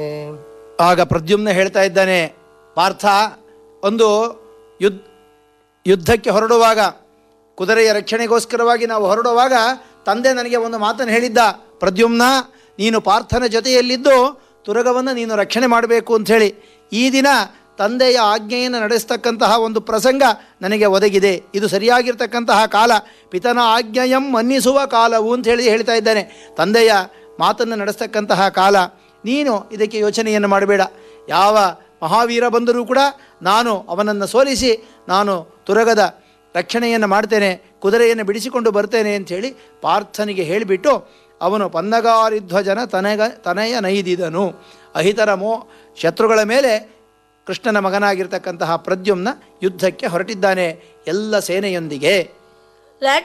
ಆಗ ಪ್ರದ್ಯುಮ್ನ ಹೇಳ್ತಾ ಇದ್ದಾನೆ ಪಾರ್ಥ ಒಂದು ಯುದ್ಧ ಯುದ್ಧಕ್ಕೆ ಹೊರಡುವಾಗ ಕುದುರೆಯ ರಕ್ಷಣೆಗೋಸ್ಕರವಾಗಿ ನಾವು ಹೊರಡುವಾಗ ತಂದೆ ನನಗೆ ಒಂದು ಮಾತನ್ನು ಹೇಳಿದ್ದ ಪ್ರದ್ಯುಮ್ನ ನೀನು ಪಾರ್ಥನ ಜೊತೆಯಲ್ಲಿದ್ದು ತುರಗವನ್ನು ನೀನು ರಕ್ಷಣೆ ಮಾಡಬೇಕು ಅಂಥೇಳಿ ಈ ದಿನ ತಂದೆಯ ಆಜ್ಞೆಯನ್ನು ನಡೆಸ್ತಕ್ಕಂತಹ ಒಂದು ಪ್ರಸಂಗ ನನಗೆ ಒದಗಿದೆ ಇದು ಸರಿಯಾಗಿರ್ತಕ್ಕಂತಹ ಕಾಲ ಪಿತನ ಆಜ್ಞೆಯಂ ಮನ್ನಿಸುವ ಕಾಲವು ಅಂತ ಹೇಳಿ ಹೇಳ್ತಾ ಇದ್ದಾನೆ ತಂದೆಯ ಮಾತನ್ನು ನಡೆಸ್ತಕ್ಕಂತಹ ಕಾಲ ನೀನು ಇದಕ್ಕೆ ಯೋಚನೆಯನ್ನು ಮಾಡಬೇಡ ಯಾವ ಮಹಾವೀರ ಬಂದರೂ ಕೂಡ ನಾನು ಅವನನ್ನು ಸೋಲಿಸಿ ನಾನು ತುರಗದ ರಕ್ಷಣೆಯನ್ನು ಮಾಡ್ತೇನೆ ಕುದುರೆಯನ್ನು ಬಿಡಿಸಿಕೊಂಡು ಬರ್ತೇನೆ ಅಂಥೇಳಿ ಪಾರ್ಥನಿಗೆ ಹೇಳಿಬಿಟ್ಟು ಅವನು ಪನ್ನಗಾರಿಧ್ವಜನ ತನಗ ತನಯ ನೈದಿದನು ಅಹಿತರ ಮೋ ಶತ್ರುಗಳ ಮೇಲೆ ಕೃಷ್ಣನ ಮಗನಾಗಿರ್ತಕ್ಕಂತಹ ಪ್ರದ್ಯುಮ್ನ ಯುದ್ಧಕ್ಕೆ ಹೊರಟಿದ್ದಾನೆ ಎಲ್ಲ ಸೇನೆಯೊಂದಿಗೆ